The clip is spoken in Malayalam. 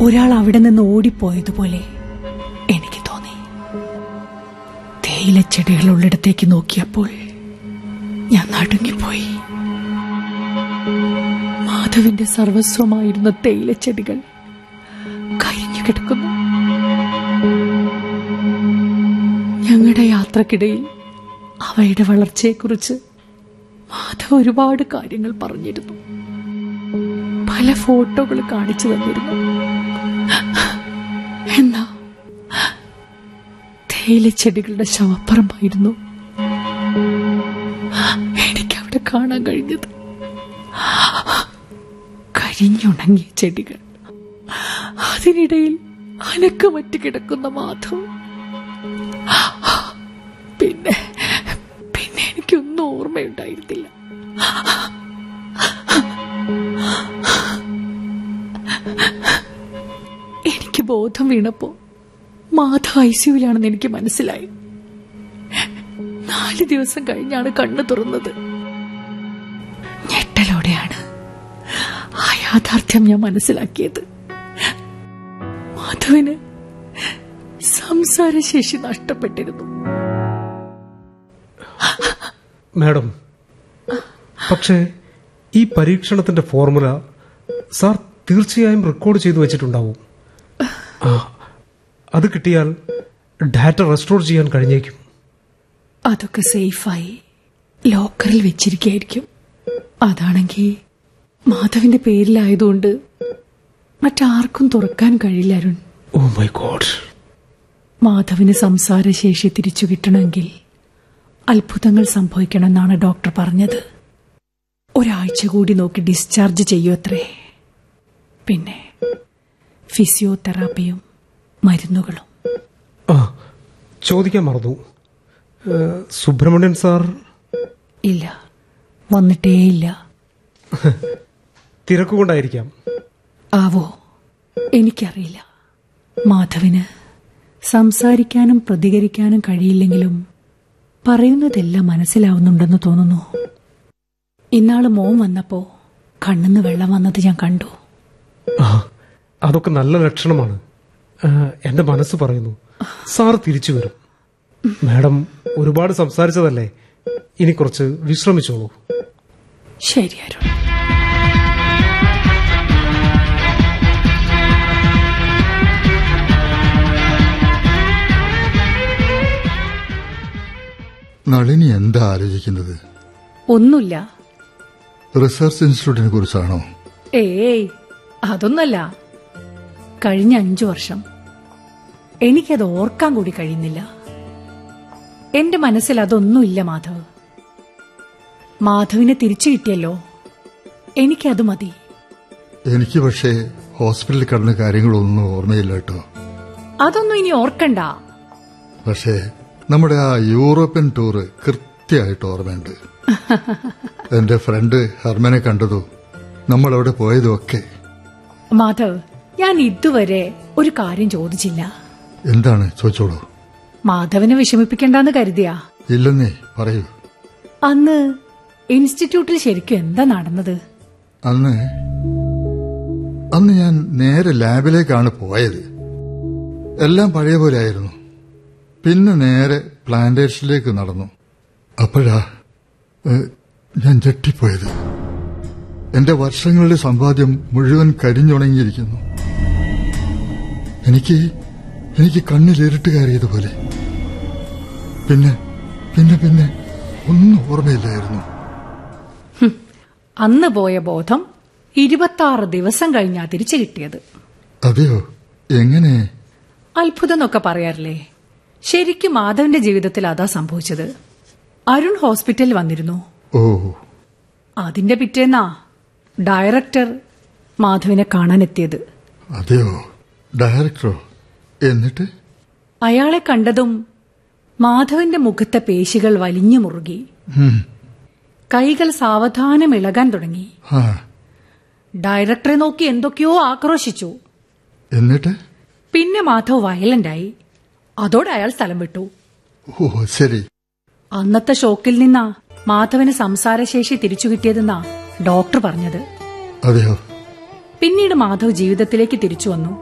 ഒരാൾ അവിടെ നിന്ന് ഓടിപ്പോയതുപോലെ എനിക്ക് തോന്നി തേയില ചെടികളുള്ളിടത്തേക്ക് നോക്കിയപ്പോൾ ഞാൻ നടുങ്ങിപ്പോയി മാധവിന്റെ സർവസ്വമായിരുന്ന തേയില ചെടികൾ കരിഞ്ഞു കിടക്കുന്നു ഞങ്ങളുടെ യാത്രക്കിടയിൽ അവയുടെ വളർച്ചയെക്കുറിച്ച് മാധവ് ഒരുപാട് കാര്യങ്ങൾ പറഞ്ഞിരുന്നു പല ഫോട്ടോകൾ കാണിച്ചു തന്നിരുന്നു എന്നാ തേയില ചെടികളുടെ ശവപ്പറമ്പായിരുന്നു എനിക്ക് അവിടെ കാണാൻ കഴിഞ്ഞത് കരിഞ്ഞുണങ്ങിയ ചെടികൾ അതിനിടയിൽ അനക്കമറ്റ് കിടക്കുന്ന മാധവ് പിന്നെ പിന്നെ എനിക്കൊന്നും ഓർമ്മയുണ്ടായിരുന്നില്ല എനിക്ക് ബോധം വീണപ്പോ മാധവ് ഐ സിയുലാണെന്ന് എനിക്ക് മനസ്സിലായി നാല് ദിവസം കഴിഞ്ഞാണ് കണ്ണു തുറന്നത് ഞെട്ടലോടെയാണ് ആ യാഥാർത്ഥ്യം ഞാൻ മനസ്സിലാക്കിയത് മാധവിന് സംസാരശേഷി നഷ്ടപ്പെട്ടിരുന്നു മാഡം പക്ഷേ ഈ പരീക്ഷണത്തിന്റെ ഫോർമുല സാർ തീർച്ചയായും റെക്കോർഡ് ചെയ്തു വെച്ചിട്ടുണ്ടാവും ആ അത് കിട്ടിയാൽ ഡാറ്റ റെസ്റ്റോർ ചെയ്യാൻ കഴിഞ്ഞേക്കും അതൊക്കെ സേഫായി ലോക്കറിൽ വെച്ചിരിക്കായിരിക്കും അതാണെങ്കിൽ മാധവിന്റെ പേരിലായതുകൊണ്ട് മറ്റാർക്കും തുറക്കാൻ കഴിയില്ല അരുൺ ഓ മൈ ഗോഡ് മാധവിന് സംസാരശേഷി തിരിച്ചു കിട്ടണമെങ്കിൽ അത്ഭുതങ്ങൾ സംഭവിക്കണമെന്നാണ് ഡോക്ടർ പറഞ്ഞത് ഒരാഴ്ച കൂടി നോക്കി ഡിസ്ചാർജ് ചെയ്യൂത്രേ പിന്നെ ഫിസിയോതെറാപ്പിയും മരുന്നുകളും ആ ചോദിക്കാൻ മറന്നു ഏഹ്, സുബ്രഹ്മണ്യൻ സാർ ഇല്ല വന്നിട്ടേയില്ല തിരക്കുകൊണ്ടായിരിക്കാം ആവോ എനിക്കറിയില്ല മാധവിന് സംസാരിക്കാനും പ്രതികരിക്കാനും കഴിയില്ലെങ്കിലും പറയുന്നതെല്ലാം മനസ്സിലാവുന്നുണ്ടെന്ന് തോന്നുന്നു ഇന്നാള് മോൻ വന്നപ്പോ കണ്ണിന്ന് വെള്ളം വന്നത് ഞാൻ കണ്ടു ആ അതൊക്കെ നല്ല ലക്ഷണമാണ് ആ, എന്റെ മനസ്സ് പറയുന്നു സാർ തിരിച്ചു വരും മാഡം ഒരുപാട് സംസാരിച്ചതല്ലേ ഇനി കുറച്ച് വിശ്രമിച്ചോളൂ ശരി അരുൺ നളിനി എന്താ ആലോചിക്കുന്നത് ഒന്നുമില്ല റിസർച്ച് ഇൻസ്റ്റിറ്റ്യൂട്ടിനെ കുറിച്ചാണോ ഏയ് അതൊന്നല്ല കഴിഞ്ഞ അഞ്ചു വർഷം എനിക്കത് ഓർക്കാൻ കൂടി കഴിയുന്നില്ല എന്റെ മനസ്സിൽ അതൊന്നുമില്ല മാധവ് മാധവിനെ തിരിച്ചു കിട്ടിയല്ലോ എനിക്കത് മതി എനിക്ക് പക്ഷേ ഹോസ്പിറ്റലിൽ കടന്ന കാര്യങ്ങളൊന്നും ഓർമ്മയില്ല കേട്ടോ അതൊന്നും ഇനി ഓർക്കണ്ട പക്ഷേ നമ്മുടെ ആ യൂറോപ്യൻ ടൂറ് കൃത്യമായിട്ട് ഓർമ്മയുണ്ട് എന്റെ ഫ്രണ്ട് ഹർമനെ കണ്ടതോ നമ്മൾ അവിടെ പോയതും ഒക്കെ മാധവ് ഞാൻ ഇതുവരെ ഒരു കാര്യം ചോദിച്ചില്ല എന്താണ് ചോദിച്ചോളൂ മാധവിനെ വിഷമിപ്പിക്കണ്ടെന്ന് കരുതിയാ ഇല്ലെന്നേ പറയൂ അന്ന് ഇൻസ്റ്റിറ്റ്യൂട്ടിൽ ശരിക്കും എന്താ നടന്നത് അന്ന് അന്ന് ഞാൻ നേരെ ലാബിലേക്കാണ് പോയത് എല്ലാം പഴയ പോലെ ആയിരുന്നു പിന്നെ നേരെ പ്ലാന്റേഷനിലേക്ക് നടന്നു അപ്പോഴാ ഏ, ഞാൻ ഞെട്ടിപ്പോയത് എന്റെ വർഷങ്ങളുടെ സമ്പാദ്യം മുഴുവൻ കരിഞ്ഞുണങ്ങിയിരിക്കുന്നു എനിക്ക് എനിക്ക് കണ്ണിൽ ഇരുട്ട് കയറിയതുപോലെ പിന്നെ പിന്നെ പിന്നെ ഒന്നും ഓർമ്മയില്ലായിരുന്നു അന്ന് പോയ ബോധം ഇരുപത്തി ദിവസം കഴിഞ്ഞാ തിരിച്ചു കിട്ടിയത് അതെയോ എങ്ങനെ അത്ഭുതം എന്നൊക്കെ പറയാറില്ലേ ശരിക്കും മാധവന്റെ ജീവിതത്തിൽ അതാ സംഭവിച്ചത് അരുൺ ഹോസ്പിറ്റലിൽ വന്നിരുന്നു ഓ അതിന്റെ പിറ്റേന്നാ ഡയറക്ടർ മാധവിനെ കാണാനെത്തിയത് അതെയോ ഡയറക്ടറോ എന്നിട്ട് അയാളെ കണ്ടതും മാധവന്റെ മുഖത്തെ പേശികൾ വലിഞ്ഞു മുറുകി ഉം, കൈകൾ സാവധാനം ഇളകാൻ തുടങ്ങി ആ ഡയറക്ടറെ നോക്കി എന്തൊക്കെയോ ആക്രോശിച്ചു എന്നിട്ട് പിന്നെ മാധവ് വയലന്റായി അതോടെ അയാൾ സ്ഥലം വിട്ടു ഓ ശരി അന്നത്തെ ഷോക്കിൽ നിന്നാ മാധവന് സംസാരശേഷി തിരിച്ചു കിട്ടിയതെന്നാ ഡോക്ടർ പറഞ്ഞത് അതെയോ പിന്നീട് മാധവ് ജീവിതത്തിലേക്ക് തിരിച്ചു വന്നു